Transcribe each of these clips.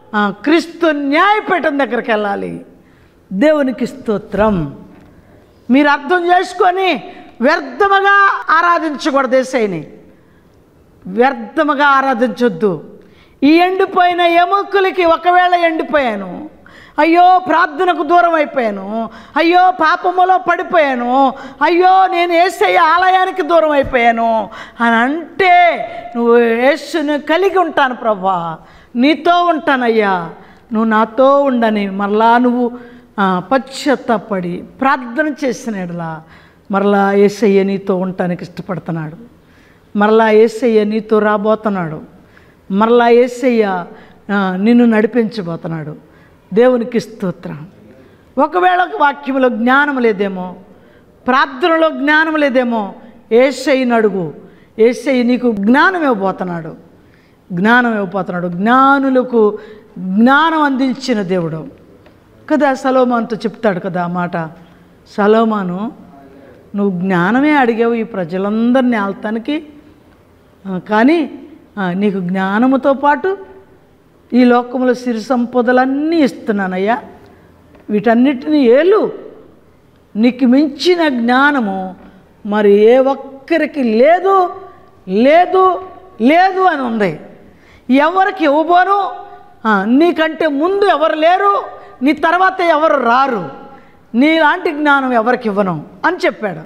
ఆ, క్రీస్తు న్యాయపీఠం దగ్గరికి వెళ్ళాలి దేవునికి స్తోత్రం మీరు అర్థం చేసుకొని వ్యర్థముగా ఆరాధించకూడదు ఏసైని వ్యర్థముగా ఆరాధించొద్దు ఈ ఎండిపోయిన ఎముకలకి ఒకవేళ ఎండిపోయాను అయ్యో ప్రార్థనకు దూరం అయిపోయాను అయ్యో పాపములో పడిపోయాను అయ్యో నేను ఏసయ్య ఆలయానికి దూరం అయిపోయాను అని అంటే నువ్వు యేసుని కలిగి ఉంటాను ప్రభా నీతో ఉంటానయ్యా నువ్వు నాతో ఉండని మరలా నువ్వు ఆ, పశ్చాత్తాపడి ప్రార్థన చేసిన ఎడలా మరలా ఏసయ్య నీతో ఉండటానికి ఇష్టపడుతున్నాడు మరలా ఏసయ్య నీతో రాబోతున్నాడు మరలా ఏసయ్య ఆ, నిన్ను నడిపించబోతున్నాడు దేవునికి స్తోత్రం ఒకవేళ వాక్యంలో జ్ఞానం లేదేమో ప్రార్థనలో జ్ఞానం లేదేమో ఏసయ్యని అడుగు ఏసయ్య నీకు జ్ఞానం ఇవ్వబోతున్నాడు జ్ఞానం ఇవ్వబోతున్నాడు జ్ఞానులకు జ్ఞానం అందించిన దేవుడు కదా సలోమాన్తో చెప్తాడు కదా ఆ మాట సలోమాను నువ్వు జ్ఞానమే అడిగావు ఈ ప్రజలందరినీ ఆల్తానికి ఆ, కానీ ఆ, నీకు జ్ఞానముతో పాటు ఈ లోకంలో సిరి సంపదలన్నీ ఇస్తున్నానయ్యా వీటన్నిటిని ఏలు నీకు మించిన జ్ఞానము మరి ఏ ఒక్కరికి లేదు లేదు లేదు అని ఉంది ఎవరికి ఇవ్వబోను ఆ, నీకంటే ముందు ఎవరు లేరు నీ తర్వాత ఎవరు రారు నీలాంటి జ్ఞానం ఎవరికి ఇవ్వను అని చెప్పాడు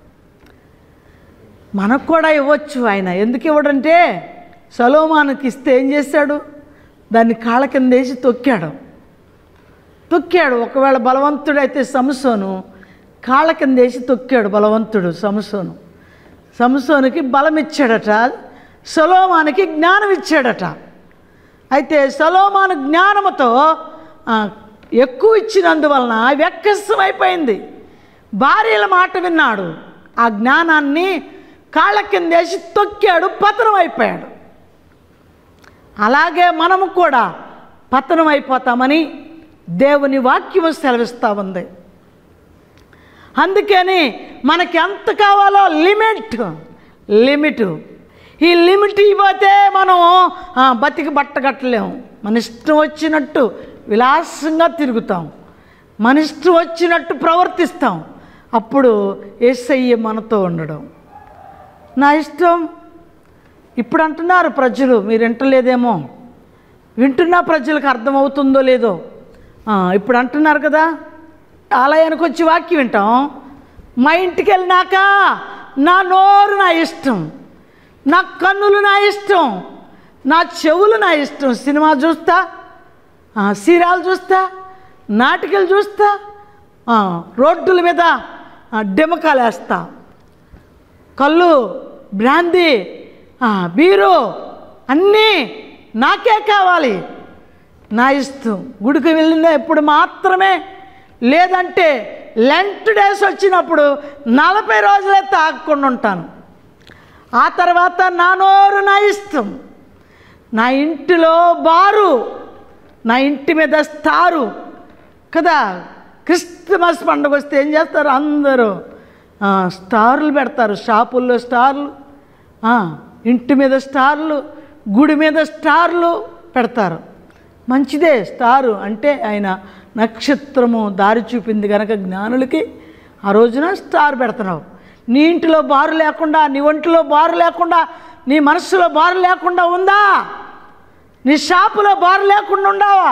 మనకు కూడా ఇవ్వచ్చు ఆయన ఎందుకు ఇవ్వడంటే సలోమానికి ఇస్తే ఏం చేశాడు దాన్ని కాళ్ళ కింద వేసి తొక్కాడు తొక్కాడు ఒకవేళ బలవంతుడైతే సంసోను కాళ్ళ కింద వేసి తొక్కాడు బలవంతుడు సంసోను సంసోనికి బలం ఇచ్చాడట సలోమానికి జ్ఞానం ఇచ్చాడట అయితే సలోమాను జ్ఞానముతో ఆ, ఎక్కువ ఇచ్చినందువలన వెక్కసమైపోయింది భార్యల మాట విన్నాడు ఆ జ్ఞానాన్ని కాళ్ళ కిందేసి తొక్కాడు పతనం అయిపోయాడు అలాగే మనము కూడా పతనం అయిపోతామని దేవుని వాక్యము సెలవిస్తూ ఉంది అందుకని మనకి ఎంత కావాలో లిమిట్ లిమిట్ ఈ లిమిట్ ఇవ్వతే మనం ఆ, బతికి బట్టగట్టలేము మన ఇష్టం వచ్చినట్టు విలాసంగా తిరుగుతాం మన ఇష్టం వచ్చినట్టు ప్రవర్తిస్తాం అప్పుడు ఏసయ్య మనతో ఉండడం నా ఇష్టం ఇప్పుడు అంటున్నారు ప్రజలు మీరు వింటలేదేమో వింటున్న ప్రజలకు అర్థమవుతుందో లేదో ఆ, ఇప్పుడు అంటున్నారు కదా ఆలయానికి వచ్చి వాక్యం వింటాం మా ఇంటికి వెళ్ళినాక నా నోరు నా ఇష్టం నా కన్నులు నా ఇష్టం నా చెవులు నా ఇష్టం సినిమా చూస్తా ఆ, సీరియల్ చూస్తా నాటికలు చూస్తా ఆ, రోడ్డుల మీద ఆ, డెమకాలు వేస్తా కళ్ళు బ్రాందీ ఆ, బీరు అన్నీ నాకే కావాలి నా ఇష్టం గుడికి వెళ్ళిన ఎప్పుడు మాత్రమే లేదంటే లెంట్ డేస్ వచ్చినప్పుడు నలభై రోజులే తాగకుండా ఉంటాను ఆ తర్వాత నా నోరు నా ఇష్టం నా ఇంటిలో బారు నా ఇంటి మీద స్టారు కదా క్రిస్మస్ పండుగ వస్తే ఏం చేస్తారు అందరూ ఆ, స్టార్లు పెడతారు షాపుల్లో స్టార్లు ఆ, ఇంటి మీద స్టార్లు గుడి మీద స్టార్లు పెడతారు మంచిదే స్టారు అంటే ఆయన నక్షత్రము దారి చూపింది కనుక జ్ఞానులకి ఆ రోజున స్టార్ పెడుతున్నావు నీ ఇంటిలో బారు లేకుండా నీ ఒంటిలో బారు లేకుండా నీ మనస్సులో బారు లేకుండా ఉందా నీ షాపులో బారు లేకుండా ఉండావా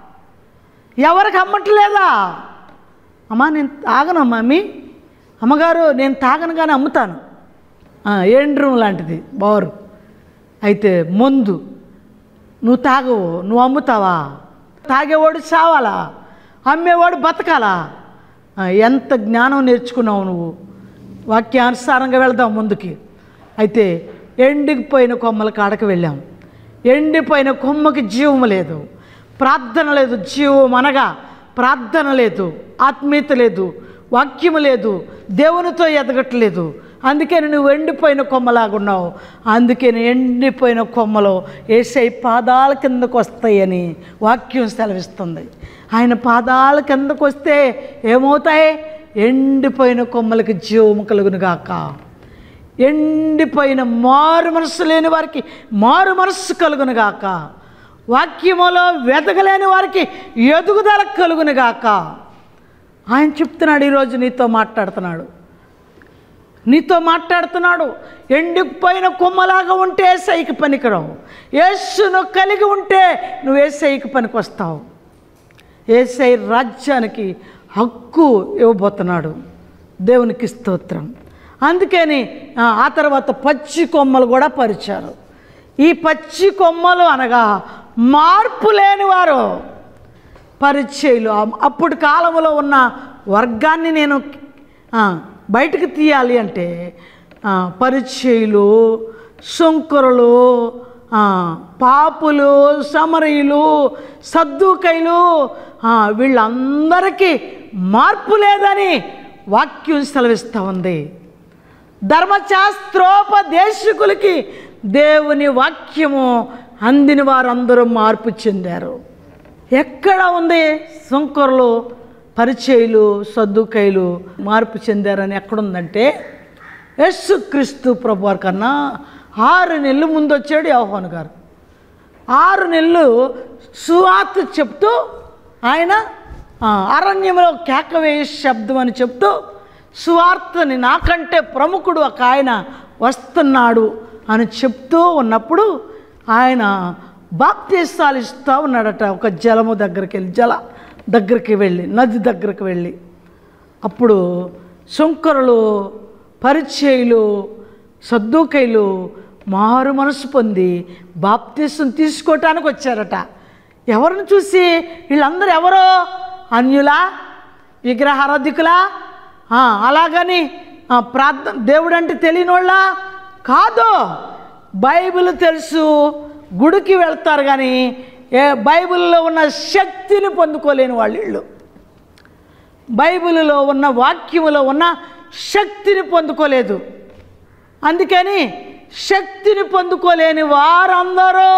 ఎవరికి అమ్మట్లేదా అమ్మా నేను తాగను మమ్మీ అమ్మగారు నేను తాగను కానీ అమ్ముతాను ఆ, ఏండ్రూమ్ లాంటిది బారు అయితే మందు నువ్వు తాగవు నువ్వు అమ్ముతావా తాగేవాడు చావాలా అమ్మేవాడు బతకాలా ఆ, ఎంత జ్ఞానం నేర్చుకున్నావు నువ్వు వాక్యానుసారంగా వెళ్దాం ముందుకి అయితే ఎండిపోయిన కొమ్మల కాడకు వెళ్ళాం ఎండిపోయిన కొమ్మకి జీవం లేదు ప్రార్థన లేదు జీవం అనగా ప్రార్థన లేదు ఆత్మీయత లేదు వాక్యము లేదు దేవునితో ఎదగట్లేదు అందుకని నువ్వు ఎండిపోయిన కొమ్మలాగున్నావు అందుకని ఎండిపోయిన కొమ్మలో ఏసై పాదాల కిందకు వస్తాయని వాక్యం సెలవిస్తుంది ఆయన పాదాల కిందకు వస్తే ఏమవుతాయి ఎండిపోయిన కొమ్మలకి జీవము కలుగునుగాక ఎండిపోయిన మారు మనస్సు లేని వారికి మారు మనస్సు కలుగునుగాక వాక్యములో వెతకలేని వారికి ఎదుగుదల కలుగునుగాక ఆయన చెప్తున్నాడు ఈరోజు నీతో మాట్లాడుతున్నాడు నీతో మాట్లాడుతున్నాడు ఎండిపోయిన కొమ్మలాగా ఉంటే ఏసైకి పనికిరావు యేసును కలిగి ఉంటే నువ్వు ఏసైకి పనికి వస్తావు ఏసై రాజ్యానికి హక్కు ఇవ్వబోతున్నాడు దేవునికి స్తోత్రం అందుకని ఆ, ఆ తర్వాత పచ్చి కొమ్మలు కూడా పరిచారు ఈ పచ్చి కొమ్మలు అనగా మార్పు లేనివారు పరిచయులు ఆ- అప్పుడు కాలంలో ఉన్న వర్గాన్ని నేను ఆ, బయటకు తీయాలి అంటే ఆ, పరిచయులు శంకరులు ఆ, పాపులు సమరయులు సద్దుకైలు ఆ, వీళ్ళందరికీ మార్పు లేదని వాక్యం సెలవిస్తూ ఉంది ధర్మశాస్త్రోపదేశకులకి దేవుని వాక్యము అందిన వారందరూ మార్పు చెందారు ఎక్కడ ఉంది శంకరులు పరిచయులు సద్దుకైలు మార్పు చెందారని ఎక్కడుందంటే యేసుక్రీస్తు ప్రభు వారి కన్నా ఆరు నెలలు ముందు వచ్చాడు యోహాను గారు ఆరు నెలలు సువార్త చెప్తూ ఆయన ఆ, అరణ్యంలో కేకవేయ శబ్దం అని చెప్తూ సువార్తని నాకంటే ప్రముఖుడు ఒక ఆయన వస్తున్నాడు అని చెప్తూ ఉన్నప్పుడు ఆయన బాప్తీసాలు ఇస్తూ ఉన్నాడట ఒక జలము దగ్గరికి వెళ్ళి జల దగ్గరికి వెళ్ళి నది దగ్గరికి వెళ్ళి అప్పుడు శంకరులు పరిచయులు సద్దుకైలు మారు మనసు పొంది బాప్తీసం తీసుకోవటానికి వచ్చారట ఎవరిని చూసి వీళ్ళందరూ ఎవరో అన్యులా విగ్రహారాధికులా ఆ, అలాగని ఆ, ప్రార్థన దేవుడు అంటే తెలియని వాళ్ళ కాదు బైబిల్ తెలుసు గుడికి వెళ్తారు కానీ ఏ బైబిల్లో ఉన్న శక్తిని పొందుకోలేని వాళ్ళు వీళ్ళు బైబిల్లో ఉన్న వాక్యములో ఉన్న శక్తిని పొందుకోలేదు అందుకని శక్తిని పొందుకోలేని వారందరూ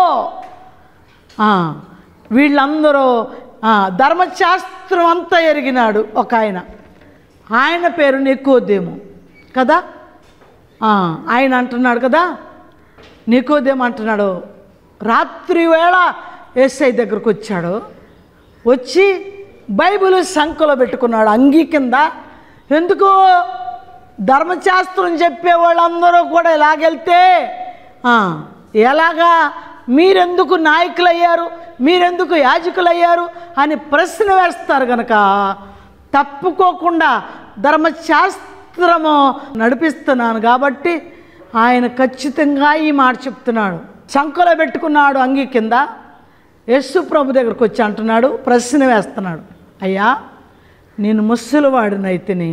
ఆ, వీళ్ళందరూ ఆ, ధర్మశాస్త్రం అంతా ఎరిగినాడు ఒక ఆయన ఆయన పేరు నికోదేము కదా ఆ, ఆయన అంటున్నాడు కదా నికోదేము అంటున్నాడు రాత్రి వేళ ఎస్ఐ దగ్గరకు వచ్చాడు వచ్చి బైబిల్ సంఖలో పెట్టుకున్నాడు అంగీ కింద ఎందుకు ధర్మశాస్త్రం చెప్పే వాళ్ళందరూ కూడా ఇలాగెళ్తే ఆ, ఎలాగా మీరెందుకు నాయకులయ్యారు మీరెందుకు యాజకులయ్యారు అని ప్రశ్న వేస్తారు కనుక తప్పుకోకుండా ధర్మశాస్త్రము నడిపిస్తున్నాను కాబట్టి ఆయన ఖచ్చితంగా ఈ మాట చెప్తున్నాడు సంఖలో పెట్టుకున్నాడు అంగీ కింద యేసు ప్రభు దగ్గరకు వచ్చి అంటున్నాడు ప్రశ్న వేస్తున్నాడు అయ్యా నేను ముసలివాడినైతిని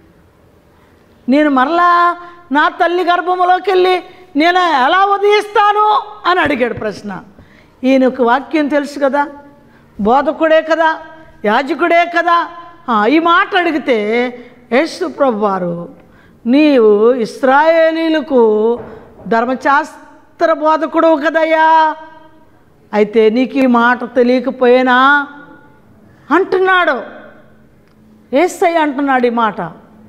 నేను మరలా నా తల్లి గర్భంలోకి వెళ్ళి నేను ఎలా ఉదయిస్తాను అని అడిగాడు ప్రశ్న ఈయనకు వాక్యం తెలుసు కదా బోధకుడే కదా యాజకుడే కదా ఆ, ఈ మాట అడిగితే యేసు ప్రభు వారు నీవు ఇస్రాయేలీలకు ధర్మశాస్త్ర బోధకుడు కదయ్యా అయితే నీకు ఈ మాట తెలియకపోయినా అంటున్నాడు ఏసై అంటున్నాడు ఈ మాట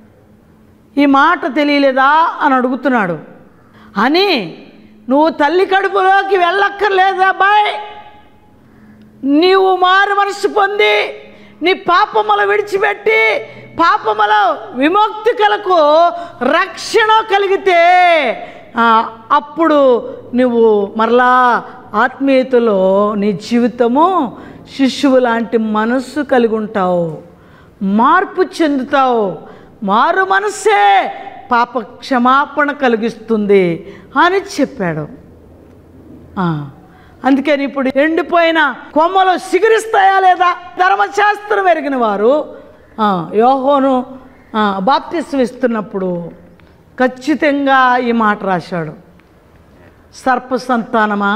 ఈ మాట తెలియలేదా అని అడుగుతున్నాడు అని నువ్వు తల్లి కడుపులోకి వెళ్ళక్కర్లేదా బాయ్ నీవు మారు మనసు పొంది నీ పాపముల విడిచిపెట్టి పాపముల విముక్తి కలకు రక్షణ కలిగితే ఆ, అప్పుడు నువ్వు మరలా ఆత్మీయతలో నీ జీవితము శిశువు లాంటి మనస్సు కలిగి ఉంటావు మార్పు చెందుతావు మారు మనస్సే పాప క్షమాపణ కలిగిస్తుంది అని చెప్పాడు ఆ, అందుకని ఇప్పుడు ఎండిపోయిన కొమ్మలు సిగురిస్తాయా లేదా ధర్మశాస్త్రం ఎరిగిన వారు ఆ, యోహోను ఆ, బాప్తిస్వం ఇస్తున్నప్పుడు ఖచ్చితంగా ఈ మాట రాశాడు సర్ప సంతానమా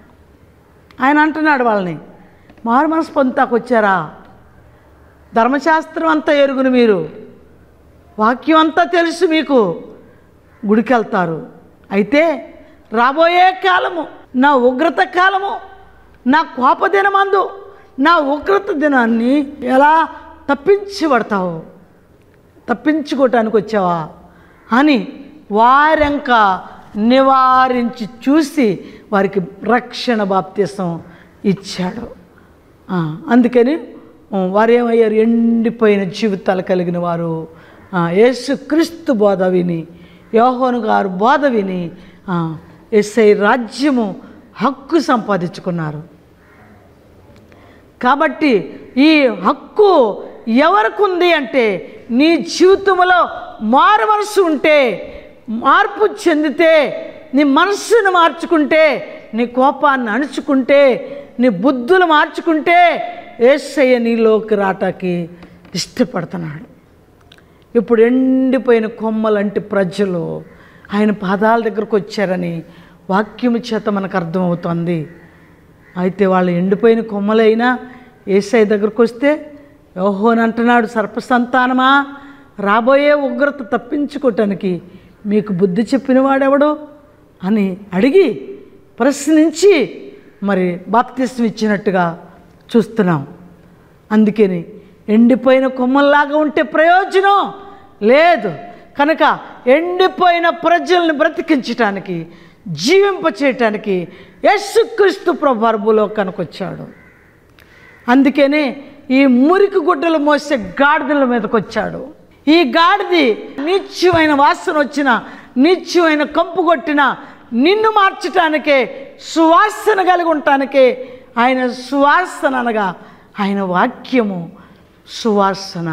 ఆయన అంటున్నాడు వాళ్ళని మారు మనసు పొందుతాకు వచ్చారా ధర్మశాస్త్రం అంతా ఎరుగును మీరు వాక్యం అంతా తెలుసు మీకు గుడికి వెళ్తారు అయితే రాబోయే కాలము నా ఉగ్రత కాలము నా కోప దినమందు నా ఉగ్రత దినాన్ని ఎలా తప్పించబడతావు తప్పించుకోవటానికి వచ్చావా అని వారెంక నివారించి చూసి వారికి రక్షణ బాప్తీసం ఇచ్చాడు ఆ, అందుకని ఆ, వారు ఏమయ్యారు ఎండిపోయిన జీవితాలు కలిగిన వారు ఆ, యేసుక్రీస్తు బోధ విని యోహోను గారు బోధ విని ఆ, ఎస్ఐ రాజ్యము హక్కు సంపాదించుకున్నారు కాబట్టి ఈ హక్కు ఎవరికి ఉంది అంటే నీ జీవితంలో మారు మనసు ఉంటే మార్పు చెందితే నీ మనస్సును మార్చుకుంటే నీ కోపాన్ని అణుచుకుంటే నీ బుద్ధులు మార్చుకుంటే ఏసయ్య నీలోకి రావటానికి ఇష్టపడుతున్నాడు ఇప్పుడు ఎండిపోయిన కొమ్మలంటి ప్రజలు ఆయన పాదాల దగ్గరకు వచ్చారని వాక్యము చేత మనకు అర్థమవుతుంది అయితే వాళ్ళు ఎండిపోయిన కొమ్మలైనా ఏసై దగ్గరకు వస్తే యోహోని అంటున్నాడు సర్పసంతానమా రాబోయే ఉగ్రత తప్పించుకోవటానికి మీకు బుద్ధి చెప్పిన వాడెవడు అని అడిగి ప్రశ్నించి మరి బాప్తిస్తం ఇచ్చినట్టుగా చూస్తున్నాం అందుకని ఎండిపోయిన కొమ్మల్లాగా ఉంటే ప్రయోజనం లేదు కనుక ఎండిపోయిన ప్రజల్ని బ్రతికించటానికి జీవింపచేయటానికి యేసుక్రీస్తు ప్రభు కనుకొచ్చాడు అందుకనే ఈ మురికి గుడ్డలు మోసే గాడిదల మీదకి వచ్చాడు ఈ గాడిది నిత్యమైన వాసన వచ్చిన నిత్యమైన కంపు కొట్టిన నిన్ను మార్చటానికే సువాసన కలిగి ఉండటానికే ఆయన సువాసన అనగా ఆయన వాక్యము సువాసన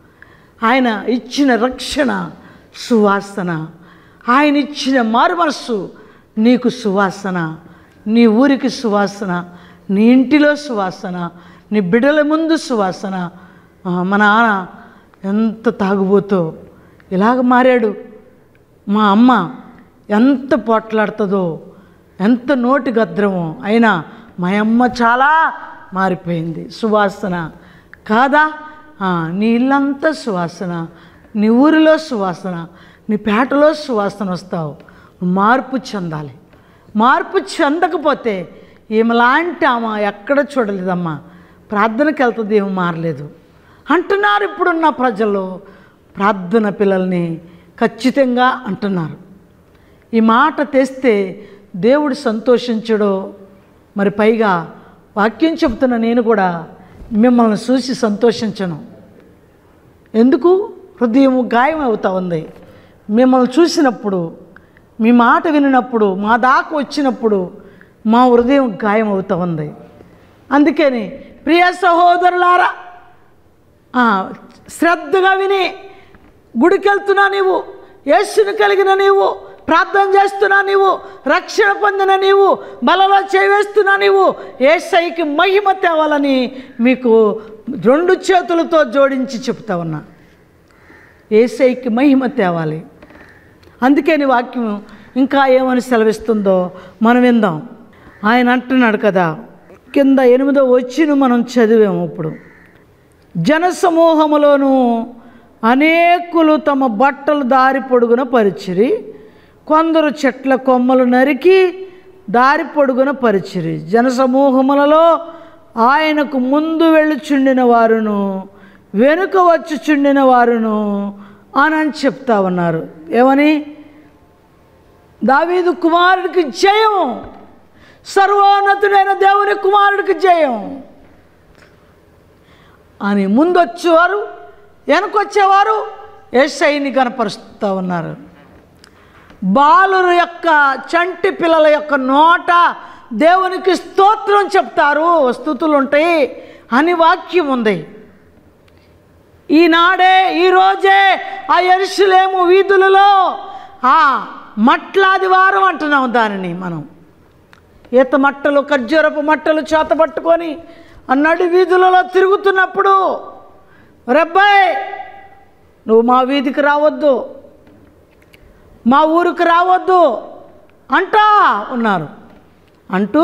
ఆయన ఇచ్చిన రక్షణ సువాసన ఆయన ఇచ్చిన మారు మనస్సు నీకు సువాసన నీ ఊరికి సువాసన నీ ఇంటిలో సువాసన నీ బిడ్డల ముందు సువాసన ఆ, మా నాన్న ఎంత తాగుబోతో ఇలాగ మారాడు మా అమ్మ ఎంత పోట్లాడుతుందో ఎంత నోటి గద్రమో అయినా మా అమ్మ చాలా మారిపోయింది సువాసన కాదా ఆ, నీ ఇల్లంతా సువాసన నీ ఊరిలో సువాసన నీ పేటలో సువాసన వస్తావు నువ్వు మార్పు చెందాలి మార్పు చెందకపోతే ఈమెలాంటి ఆమె ఎక్కడ చూడలేదమ్మా ప్రార్థనకి వెళ్తుంది ఏమి మారలేదు అంటున్నారు ఇప్పుడున్న ప్రజలు ప్రార్థన పిల్లల్ని ఖచ్చితంగా అంటున్నారు ఈ మాట తెస్తే దేవుడు సంతోషించడో మరి పైగా వాక్యం చెప్తున్న నేను కూడా మిమ్మల్ని చూసి సంతోషించను ఎందుకు హృదయం గాయం అవుతా ఉంది మిమ్మల్ని చూసినప్పుడు మీ మాట వినినప్పుడు మా దాకా వచ్చినప్పుడు మా హృదయం గాయం అవుతా ఉంది అందుకని ప్రియ సహోదరులారా ఆ, శ్రద్ధగా విని గుడికి వెళ్తున్నా నీవు యేసుని కలిగిన నీవు ప్రార్థన చేస్తున్నా నీవు రక్షణ పొందిన నీవు బలలో చేవేస్తున్నా నీవు ఏసైకి మహిమ తేవాలని మీకు రెండు చేతులతో జోడించి చెప్తా ఉన్నా ఏసైకి మహిమ తేవాలి అందుకే నీ వాక్యం ఇంకా ఏమని సెలవిస్తుందో మనం విందాం ఆయన అంటున్నాడు కదా కింద ఎనిమిదో వచ్చిన మనం చదివాము ఇప్పుడు జనసమూహములోను అనేకులు తమ బట్టలు దారి పొడుగున పరిచిరి కొందరు చెట్ల కొమ్మలు నరికి దారి పొడుగున పరిచిరి జనసమూహములలో ఆయనకు ముందు వెళ్ళుచుండిన వారును వెనుక వచ్చుచుండిన వారును అని అని చెప్తా ఉన్నారు ఏమని దావీదు కుమారుడికి జయం సర్వోన్నతుడైన దేవుని కుమారుడికి జయం అని ముందొచ్చేవారు వెనకొచ్చేవారు ఏసైని కనపరుస్తూ ఉన్నారు బాలుర యొక్క చంటి పిల్లల యొక్క నోట దేవునికి స్తోత్రం చెప్తారు స్థుతులు ఉంటాయి అని వాక్యం ఉంది ఈనాడే ఈరోజే ఆ ఎరుసలేము వీధులలో ఆ మట్లాది వారం అంటున్నాం దానిని మనం ఈత మట్టలు ఖర్జూరపు మట్టలు చేత పట్టుకొని ఆ నడి వీధులలో తిరుగుతున్నప్పుడు రెబ్బాయ్ నువ్వు మా వీధికి రావద్దు మా ఊరికి రావద్దు అంటా ఉన్నారు అంటూ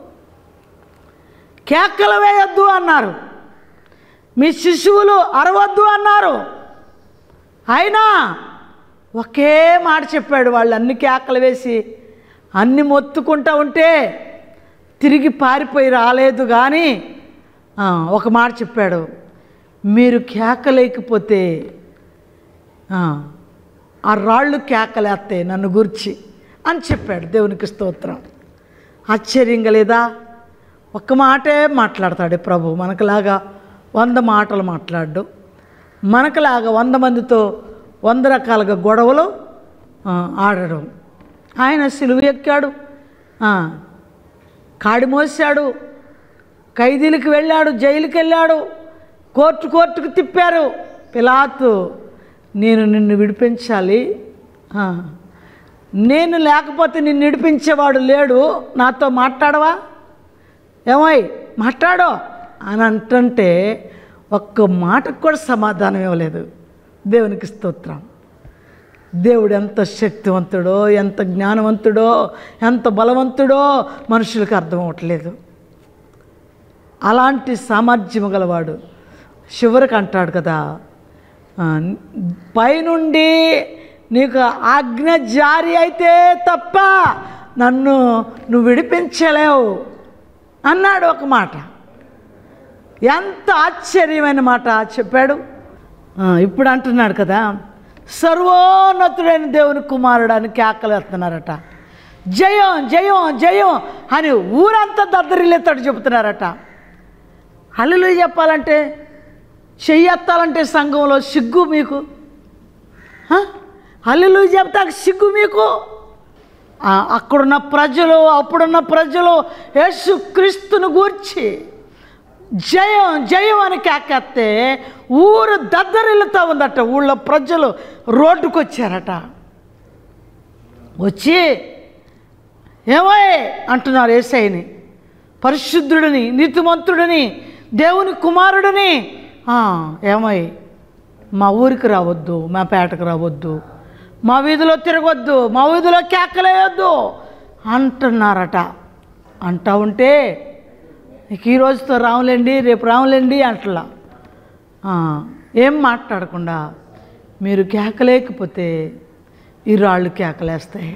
కేకలు వేయొద్దు అన్నారు మీ శిశువులు అరవద్దు అన్నారు అయినా ఒకే మాట చెప్పాడు వాళ్ళు అన్ని కేకలు వేసి అన్ని మొత్తుకుంటా ఉంటే తిరిగి పారిపోయి రాలేదు కానీ ఆ, ఒక మాట చెప్పాడు మీరు కేకలేకపోతే ఆ, ఆ రాళ్ళు కేకలేస్తాయి నన్ను గుర్చి అని చెప్పాడు దేవునికి స్తోత్రం ఆశ్చర్యంగా లేదా ఒక్క మాటే మాట్లాడతాడు ప్రభు మనకులాగా వంద మాటలు మాట్లాడు మనకులాగా వంద మందితో వంద రకాలుగా గొడవలు ఆ, ఆడడం ఆయన సిలువ ఎక్కాడు ఆ, కాడి మోసాడు ఖైదీలకు వెళ్ళాడు జైలుకి వెళ్ళాడు కోర్టు కోర్టుకు తిప్పారు పిలాతు నేను నిన్ను విడిపించాలి ఆ, నేను లేకపోతే నిన్ను విడిపించేవాడు లేడు నాతో మాట్లాడవా ఏమై మాట్లాడో అని అంటుంటే ఒక్క మాటకు కూడా సమాధానం ఇవ్వలేదు దేవునికి స్తోత్రం దేవుడు ఎంత శక్తివంతుడో ఎంత జ్ఞానవంతుడో ఎంత బలవంతుడో మనుషులకు అర్థం అవ్వట్లేదు అలాంటి సామర్థ్యం గలవాడు చివరికి అంటాడు కదా ఆ, పైనుండి నీకు ఆజ్ఞ జారీ అయితే తప్ప నన్ను నువ్వు విడిపించలేవు అన్నాడు ఒక మాట ఎంత ఆశ్చర్యమైన మాట చెప్పాడు ఆ, ఇప్పుడు అంటున్నాడు కదా సర్వోన్నతుడైన దేవుని కుమారుడు అని కేకలేస్తున్నారట జయం జయం జయం అని ఊరంతా దద్దరిల్లేతాడు చెబుతున్నారట హల్లులు చెప్పాలంటే చెయ్యెత్తాలంటే సంఘంలో సిగ్గు మీకు హల్లులు చెప్తా సిగ్గు మీకు ఆ, అక్కడున్న ప్రజలు అప్పుడున్న ప్రజలు యేసు క్రీస్తును గూర్చి జయం జయం అని కేకేస్తే ఊరు దద్దరిల్లుతా ఉందట ఊళ్ళో ప్రజలు రోడ్డుకు వచ్చారట వచ్చి ఏమోయ్ అంటున్నారు ఏసైని పరిశుద్ధుడిని నీతిమంతుడిని దేవుని కుమారుడిని ఆ, ఏమోయ్ మా ఊరికి రావద్దు మా పేటకు రావద్దు మా వీధిలో తిరగొద్దు మా వీధిలో కేకలేయొద్దు అంటున్నారట అంటా ఉంటే ఇక ఈ రోజుతో రావులేండి రేపు రావులేండి అంటలా ఆ, ఏం మాట్లాడకుండా మీరు కేకలేకపోతే ఈ రాళ్ళు కేకలేస్తాయి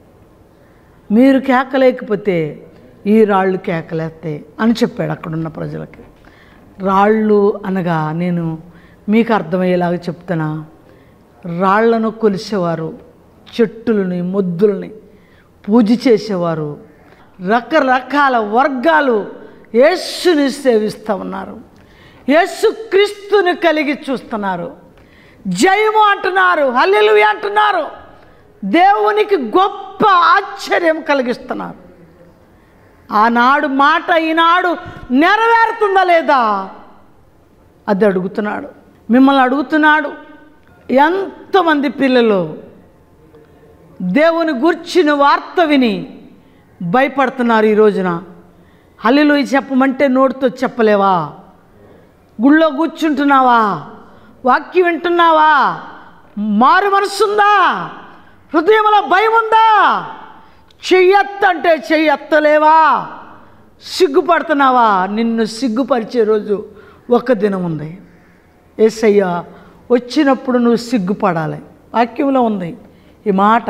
మీరు కేకలేకపోతే ఈ రాళ్ళు కేకలేస్తాయి అని చెప్పాడు అక్కడున్న ప్రజలకి రాళ్ళు అనగా నేను మీకు అర్థమయ్యేలాగా చెప్తున్నా రాళ్లను కొలిసేవారు చెట్టులని మొద్దులని పూజ చేసేవారు రకరకాల వర్గాలు యేసుని సేవిస్తూ ఉన్నారు యేసు క్రీస్తుని కలిగి చూస్తున్నారు జయము అంటున్నారు హల్లెలు అంటున్నారు దేవునికి గొప్ప ఆశ్చర్యం కలిగిస్తున్నారు ఆనాడు మాట ఈనాడు నెరవేరుతుందా లేదా అది అడుగుతున్నాడు మిమ్మల్ని అడుగుతున్నాడు ఎంతమంది పిల్లలు దేవుని గుర్చిన వార్త విని భయపడుతున్నారు ఈ రోజున హల్లిలు చెప్పమంటే నోటితో చెప్పలేవా గుళ్ళో కూర్చుంటున్నావా వాక్యం వింటున్నావా మారు మనసుందా హృదయంలో భయం ఉందా చెయ్యత్తంటే చెయ్యత్తలేవా సిగ్గుపడుతున్నావా నిన్ను సిగ్గుపరిచే రోజు ఒక దినం ఉంది ఏసయ్య వచ్చినప్పుడు నువ్వు సిగ్గుపడాలి వాక్యంలో ఉంది ఈ మాట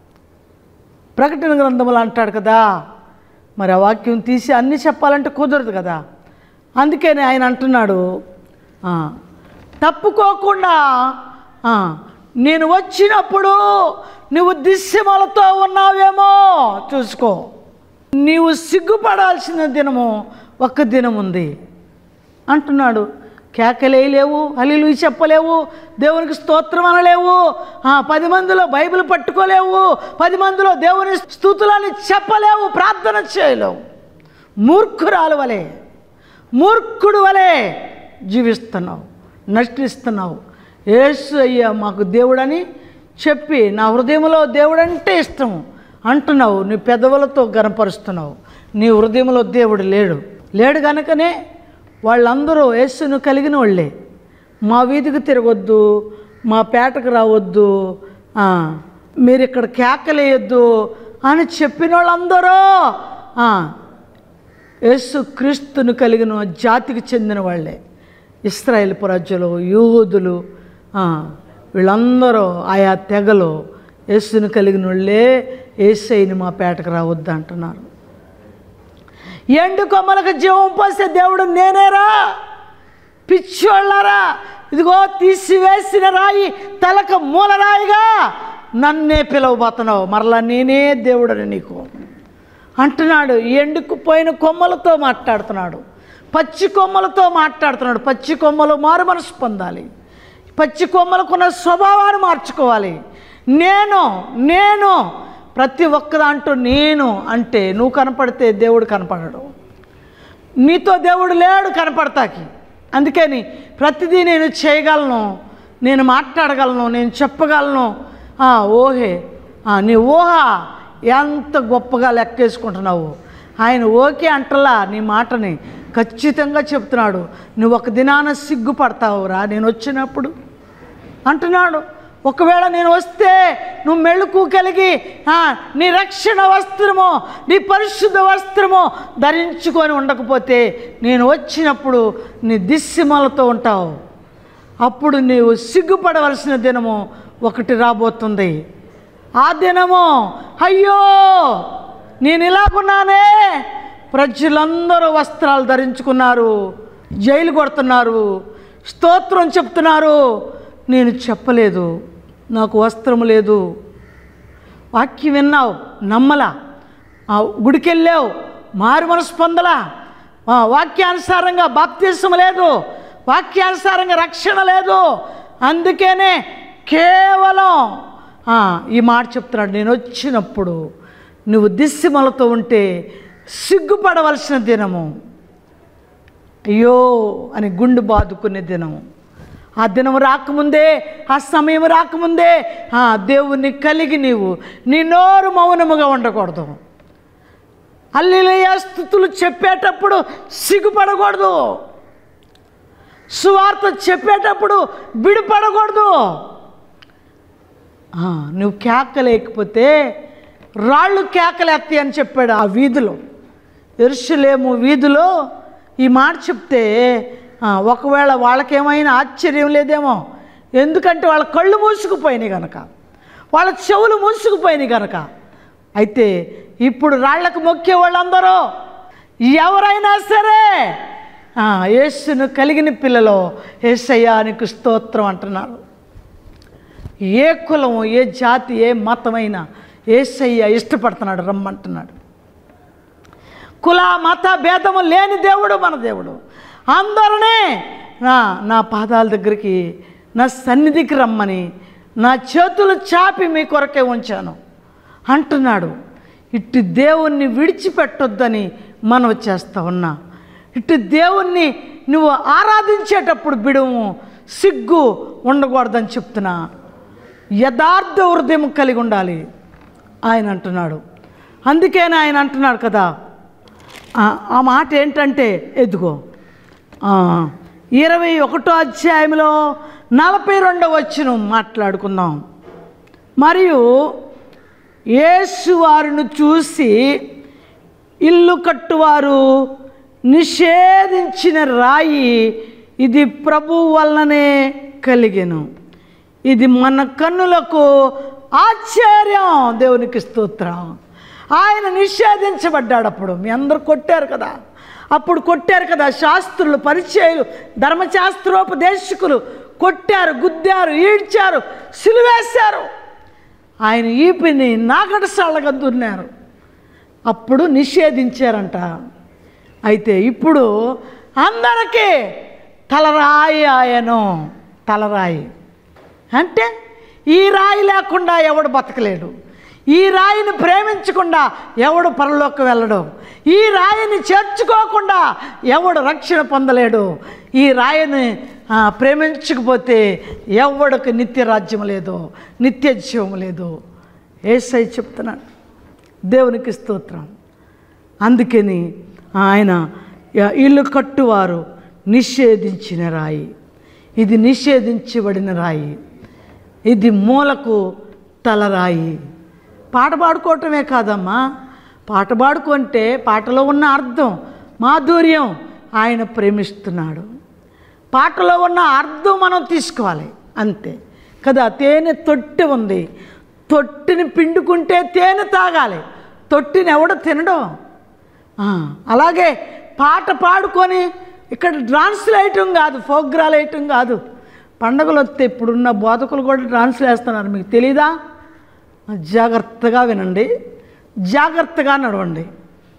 ప్రకటన గ్రంథములు అంటాడు కదా మరి ఆ వాక్యం తీసి అన్నీ చెప్పాలంటే కుదరదు కదా అందుకని ఆయన అంటున్నాడు ఆ, తప్పుకోకుండా ఆ, నేను వచ్చినప్పుడు నువ్వు దిశ్యమలతో ఉన్నావేమో చూసుకో నీవు సిగ్గుపడాల్సిన దినము ఒక్క దినం ఉంది అంటున్నాడు కేకలేయలేవు హలీలు చెప్పలేవు దేవునికి స్తోత్రం అనలేవు ఆ, పది మందిలో బైబిల్ పట్టుకోలేవు పది మందిలో దేవుని స్థుతులని చెప్పలేవు ప్రార్థన చేయలేవు మూర్ఖురాలు వలె మూర్ఖుడు వలె జీవిస్తున్నావు నటిస్తున్నావు యేసు అయ్యా మాకు దేవుడని చెప్పి నా హృదయంలో దేవుడంటే ఇష్టం అంటున్నావు నీ పెదవులతో గనపరుస్తున్నావు నీ హృదయంలో దేవుడు లేడు లేడు కనుకనే వాళ్ళందరూ యేసును కలిగిన వాళ్ళే మా వీధికి తిరగొద్దు మా పేటకు రావద్దు ఆ, మీరు ఇక్కడ కేకలేయొద్దు అని చెప్పిన వాళ్ళందరూ ఆ, యేసు క్రీస్తును కలిగిన జాతికి చెందిన వాళ్ళే ఇస్రాయేల్ ప్రజలు యూదులు ఆ, వీళ్ళందరూ ఆయా తెగలు యేసును కలిగిన వాళ్ళే ఏసైని మా పేటకు రావద్దు అంటున్నారు ఎండు కొమ్మలకు జీవం పోసే దేవుడు నేనేరా పిచ్చోళ్ళారా ఇదిగో తీసివేసిన రాయి తలకు మూలరాయిగా నన్నే పిలవబోతున్నావు మరలా నేనే దేవుడని నీకు అంటున్నాడు ఎండుకుపోయిన కొమ్మలతో మాట్లాడుతున్నాడు పచ్చి కొమ్మలతో మాట్లాడుతున్నాడు పచ్చి కొమ్మలు మారు మనసు పొందాలి పచ్చి కొమ్మలకున్న స్వభావాన్ని మార్చుకోవాలి నేను నేను ప్రతి ఒక్క దాంట్లో నేను అంటే నువ్వు కనపడితే దేవుడు కనపడడు నీతో దేవుడు లేడు కనపడతాకి అందుకని ప్రతిదీ నేను చేయగలను నేను మాట్లాడగలను నేను చెప్పగలను ఆ, ఓహే ఆ, నీ ఊహ ఎంత గొప్పగా లెక్కేసుకుంటున్నావు ఆయన ఓకే అంటలా నీ మాటని ఖచ్చితంగా చెప్తున్నాడు నువ్వు ఒక దినాన సిగ్గుపడతావురా నేను వచ్చినప్పుడు అంటున్నాడు ఒకవేళ నేను వస్తే నువ్వు మెళుకు కలిగి ఆ, నీ రక్షణ వస్త్రము నీ పరిశుద్ధ వస్త్రము ధరించుకొని ఉండకపోతే నేను వచ్చినప్పుడు నీ దిస్సిమలతో ఉంటావు అప్పుడు నీవు సిగ్గుపడవలసిన దినము ఒకటి రాబోతుంది ఆ దినము అయ్యో నేను ఇలాగున్నానే ప్రజలందరూ వస్త్రాలు ధరించుకున్నారు జైలు కొడుతున్నారు స్తోత్రం చెప్తున్నారు నేను చెప్పలేదు నాకు వస్త్రం లేదు వాక్యం విన్నావు నమ్మలా ఆ గుడికెళ్ళావు మారు మనసు పొందలా ఆ, వాక్యానుసారంగా బాప్తీసం లేదు వాక్యానుసారంగా రక్షణ లేదు అందుకనే కేవలం ఆ, ఈ మాట చెప్తున్నాడు నేను వచ్చినప్పుడు నువ్వు దిస్సిమలతో ఉంటే సిగ్గుపడవలసిన దినము అయ్యో అని గుండు బాదుకునే దినం ఆ దినం రాకముందే ఆ సమయం రాకముందే ఆ దేవుణ్ణి కలిగి నీవు నీ నోరు మౌనముగా ఉండకూడదు అల్లిలయ స్థుతులు చెప్పేటప్పుడు సిగ్గుపడకూడదు సువార్త చెప్పేటప్పుడు బిడిపడకూడదు ఆ, నువ్వు కేకలేకపోతే రాళ్ళు కేకలేస్తాయి అని చెప్పాడు ఆ వీధిలో ఎరుసలేము వీధిలో ఈ మాట చెప్తే ఆ, ఒకవేళ వాళ్ళకేమైనా ఆశ్చర్యం లేదేమో ఎందుకంటే వాళ్ళ కళ్ళు మూసుకుపోయినాయి కనుక వాళ్ళ చెవులు మూసుకుపోయినాయి కనుక అయితే ఇప్పుడు రాళ్లకు మొక్కే వాళ్ళందరూ ఎవరైనా సరే ఆ, యేసును కలిగిన పిల్లలో యేసయ్యా నీకు స్తోత్రం అంటున్నారు ఏ కులం ఏ జాతి ఏ మతమైనా ఏసయ్య ఇష్టపడుతున్నాడు రమ్మంటున్నాడు కుల మత భేదము లేని దేవుడు మన దేవుడు అందరినీ నా నా పాదాల దగ్గరికి నా సన్నిధికి రమ్మని నా చేతులు చాపి మీ కొరకే ఉంచాను అంటున్నాడు ఇటు దేవుణ్ణి విడిచిపెట్టొద్దని మనవి చేస్తా ఉన్నా ఇటు దేవుణ్ణి నువ్వు ఆరాధించేటప్పుడు బిడుము సిగ్గు ఉండకూడదని చెప్తున్నా యథార్థ హృదయం కలిగి ఉండాలి ఆయన అంటున్నాడు అందుకేనే ఆయన అంటున్నాడు కదా ఆ ఆ మాట ఏంటంటే ఎదుగో ఆ, ఇరవై ఒకటో అధ్యాయంలో నలభై రెండవ వచ్చిన మాట్లాడుకుందాం మరియు యేసు వారిని చూసి ఇల్లు కట్టువారు నిషేధించిన రాయి ఇది ప్రభు వలననే కలిగెను ఇది మన కన్నులకు ఆశ్చర్యం దేవునికి స్తోత్రం ఆయన నిషేధించబడ్డాడు అప్పుడు మీ అందరు కొట్టారు కదా అప్పుడు కొట్టారు కదా శాస్త్రులు పరిచయులు ధర్మశాస్త్రోపదేశకులు కొట్టారు గుద్దారు ఈడ్చారు సిలువేశారు ఆయన ఈపిని నాగటసాళ్ళగా దున్నారు అప్పుడు నిషేధించారంట అయితే ఇప్పుడు అందరికీ తలరాయి ఆయను తలరాయి అంటే ఈ రాయి లేకుండా ఎవడు బతకలేడు ఈ రాయిని ప్రేమించకుండా ఎవడు పరలోకి వెళ్ళడు ఈ రాయిని చేర్చుకోకుండా ఎవడు రక్షణ పొందలేడు ఈ రాయిని ఆ, ప్రేమించకపోతే ఎవడికి నిత్య రాజ్యం లేదు నిత్య జీవం లేదు ఏసై చెప్తున్నాడు దేవునికి స్తోత్రం అందుకని ఆయన య- ఇల్లు కట్టువారు నిషేధించిన రాయి ఇది నిషేధించబడిన రాయి ఇది మూలకు తలరాయి పాట పాడుకోవటమే కాదమ్మా పాట పాడుకుంటే పాటలో ఉన్న అర్థం మాధుర్యం ఆయన ప్రేమిస్తున్నాడు పాటలో ఉన్న అర్థం మనం తీసుకోవాలి అంతే కదా తేనె తొట్టి ఉంది తొట్టిని పిండుకుంటే తేనె తాగాలి తొట్టిని ఎవడు తినడం ఆ, అలాగే పాట పాడుకొని ఇక్కడ డాన్సులు వేయటం కాదు ఫోగ్రాలు వేయటం కాదు పండగలు వస్తే ఇప్పుడున్న బోధకులు కూడా డాన్సులు వేస్తున్నారు మీకు తెలీదా జాగ్రత్తగా వినండి జాగ్రత్తగా నడవండి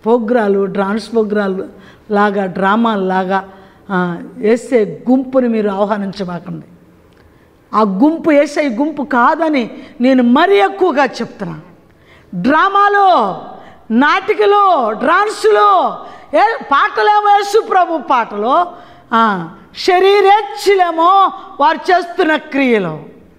ప్రోగ్రాలు డాన్స్ ప్రోగ్రాలు లాగా డ్రామాలు లాగా ఆ, వేసే గుంపుని మీరు ఆహ్వానించబాకండి ఆ గుంపు వేసే గుంపు కాదని నేను మరీ ఎక్కువగా చెప్తున్నా డ్రామాలు నాటికలు డ్రాన్సులు ఏ పాటలేమో యేసు ప్రభు పాటలు ఆ, శరీరేచ్ఛలేమో వారు చేస్తున్న క్రియలు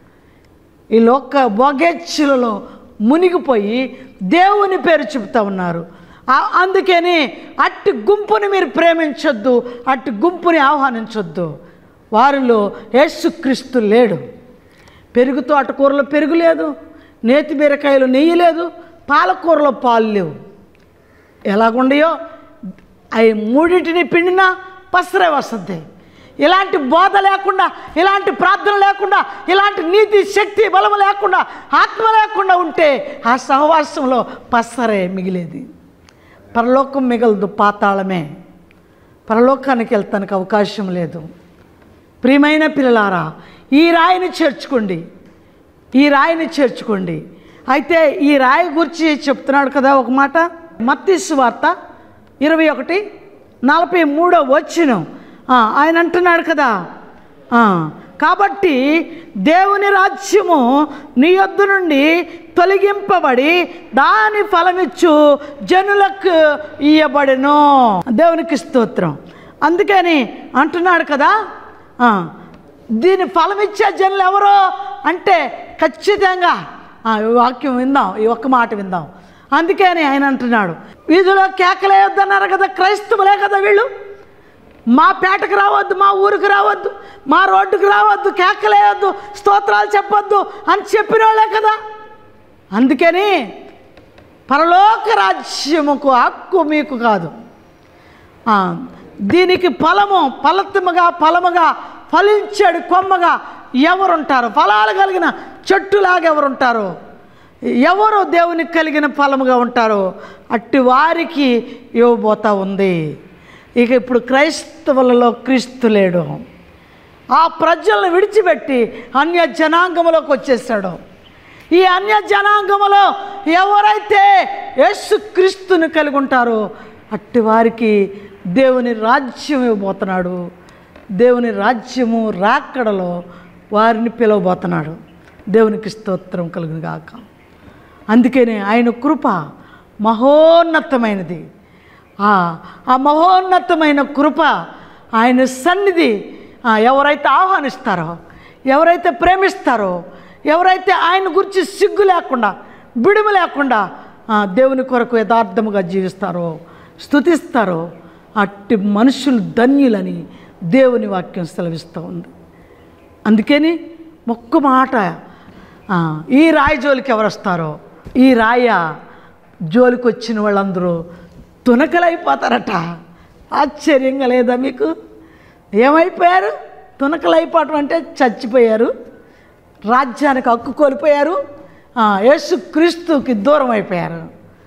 ఈ లోక భోగేచ్ఛలలో మునిగిపోయి దేవుని పేరు చెప్తా ఉన్నారు ఆ- అందుకని అట్టి గుంపుని మీరు ప్రేమించొద్దు అట్టి గుంపుని ఆహ్వానించొద్దు వారిలో యేసుక్రీస్తు లేడు పెరుగుతో అటకూరలో పెరుగు లేదు నేతి బీరకాయలు నెయ్యి లేదు పాలకూరలో పాలు లేవు ఎలాగుండయో అవి మూడింటిని పిండినా పసరే వస్తుంది ఇలాంటి బోధ లేకుండా ఇలాంటి ప్రార్థన లేకుండా ఇలాంటి నీతి శక్తి బలము లేకుండా ఆత్మ లేకుండా ఉంటే ఆ సహవాసంలో పసరే మిగిలేది పరలోకం మిగలదు పాతాళమే పరలోకానికి వెళ్తానికి అవకాశం లేదు ప్రియమైన పిల్లలారా ఈ రాయిని చేర్చుకోండి ఈ రాయిని చేర్చుకోండి అయితే ఈ రాయి గురించి చెప్తున్నాడు కదా ఒక మాట మత్తీసు వార్త ఇరవై ఒకటి నలభై మూడో వచ్చిన ఆయన అంటున్నాడు కదా ఆ, కాబట్టి దేవుని రాజ్యము నీ యొద్ద నుండి తొలగింపబడి దాని ఫలమిచ్చు జనులకు ఇయ్యబడెను దేవునికి స్తోత్రం అందుకని అంటున్నాడు కదా ఆ, దీని ఫలమిచ్చే జనులు ఎవరో అంటే ఖచ్చితంగా ఆ, ఈ వాక్యం విందాం ఈ ఒక్క మాట విందాం అందుకని ఆయన అంటున్నాడు వీధిలో కేకలేయొద్దన్నారు కదా క్రైస్తవులే కదా వీళ్ళు మా పేటకు రావద్దు మా ఊరికి రావద్దు మా రోడ్డుకు రావద్దు కేకలేయొద్దు స్తోత్రాలు చెప్పొద్దు అని చెప్పిన వాళ్ళే కదా అందుకని పరలోక రాజ్యముకు హక్కు మీకు కాదు ఆ, దీనికి ఫలము ఫలత్తుముగా ఫలముగా ఫలించాడు కొమ్మగా ఎవరుంటారు ఫలాలు కలిగిన చెట్టులాగా ఎవరుంటారు ఎవరు దేవునికి కలిగిన ఫలముగా ఉంటారో అట్టి వారికి ఇవ్వబోతా ఉంది ఇక ఇప్పుడు క్రైస్తవులలో క్రీస్తు లేడు ఆ ప్రజలను విడిచిపెట్టి అన్య జనాంగంలోకి వచ్చేసాడు ఈ అన్య జనాంగములో ఎవరైతే యేసుక్రీస్తుని కలిగి ఉంటారో అట్టి వారికి దేవుని రాజ్యం ఇవ్వబోతున్నాడు దేవుని రాజ్యము రాక్కడలో వారిని పిలవబోతున్నాడు దేవునికి స్తోత్రం కలుగును గాక అందుకనే ఆయన కృప మహోన్నతమైనది ఆ ఆ మహోన్నతమైన కృప ఆయన సన్నిధి ఆ, ఎవరైతే ఆహ్వానిస్తారో ఎవరైతే ప్రేమిస్తారో ఎవరైతే ఆయన గురించి సిగ్గు లేకుండా బిడుము లేకుండా ఆ, దేవుని కొరకు యథార్థముగా జీవిస్తారో స్తుతిస్తారో అట్టి మనుషులు ధన్యులని దేవుని వాక్యం సెలవిస్తూ ఉంది అందుకని మొక్క మాట ఆ, ఈ రాయి జోలికి ఎవరు వస్తారో ఈ రాయ జోలికి వచ్చిన వాళ్ళందరూ తునకలైపోతారట ఆశ్చర్యంగా లేదా మీకు ఏమైపోయారు తునకలైపోవటం అంటే చచ్చిపోయారు రాజ్యానికి హక్కు కోల్పోయారు ఆ, యేసుక్రీస్తుకి దూరం అయిపోయారు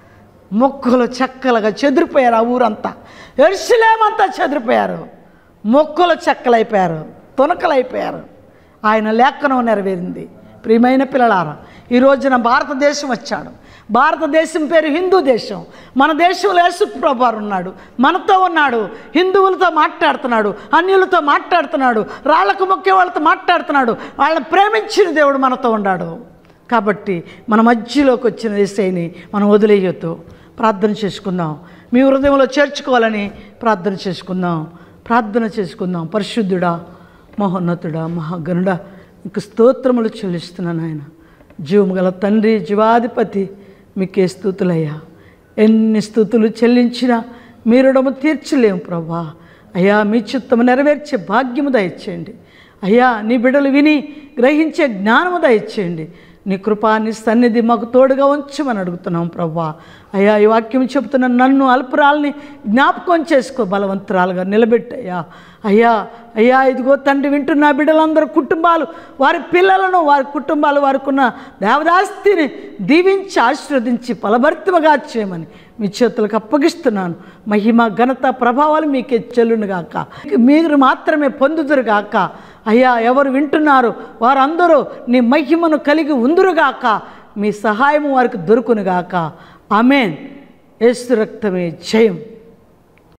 మొక్కలు చెక్కలుగా చెదిరిపోయారు ఆ ఊరంతా ఎరుసలేమంతా చెదిరిపోయారు మొక్కలు చెక్కలైపోయారు తునకలైపోయారు ఆయన లేఖనం నెరవేరింది ప్రియమైన పిల్లలారా ఈ రోజున భారతదేశం వచ్చాడు భారతదేశం పేరు హిందూ దేశం మన దేశంలో యేసుప్రభు ఉన్నాడు మనతో ఉన్నాడు హిందువులతో మాట్లాడుతున్నాడు అన్యులతో మాట్లాడుతున్నాడు రాళ్లకు మొక్కే వాళ్ళతో మాట్లాడుతున్నాడు వాళ్ళని ప్రేమించిన దేవుడు మనతో ఉన్నాడు కాబట్టి మన మధ్యలోకి వచ్చిన ఏసైని మనం వదిలేయొద్దు ప్రార్థన చేసుకుందాం మీ హృదయంలో చేర్చుకోవాలని ప్రార్థన చేసుకుందాం ప్రార్థన చేసుకుందాం పరిశుద్ధుడా మహోన్నతుడా మహాగణుడా ఇంక స్తోత్రములు చెల్లిస్తున్నాను ఆయన జీవము గల తండ్రి జీవాధిపతి మీకే స్థుతులయ్యా ఎన్ని స్థుతులు చెల్లించినా మీరుడము తీర్చలేము ప్రభా అయ్యా మీ చిత్తము నెరవేర్చే భాగ్యము దయచేయండి అయ్యా నీ బిడ్డలు విని గ్రహించే జ్ఞానము దయచేయండి నీ కృపా నీ సన్నిధి మాకు తోడుగా ఉంచమని అడుగుతున్నాం ప్రభా అయ్యా ఈ వాక్యం చెబుతున్న నన్ను అల్పురాల్ని జ్ఞాపకం చేసుకో బలవంతురాలుగా నిలబెట్టయ్యా అయ్యా అయ్యా ఇదిగో తండ్రి వింటున్న బిడ్డలందరూ కుటుంబాలు వారి పిల్లలను వారి కుటుంబాలు వారికి ఉన్న దేవదాస్తిని దీవించి ఆశీర్వదించి ఫలభరితముగా చేయమని మీ చేతులకు అప్పగిస్తున్నాను మహిమ ఘనత ప్రభావాలు మీకే చెల్లునుగాక మీరు మాత్రమే పొందుదురుగాక అయ్యా ఎవరు వింటున్నారు వారందరూ నీ మహిమను కలిగి ఉందురుగాక మీ సహాయము వారికి దొరుకునుగాక ఆమెన్ ఏసు రక్తమే జయం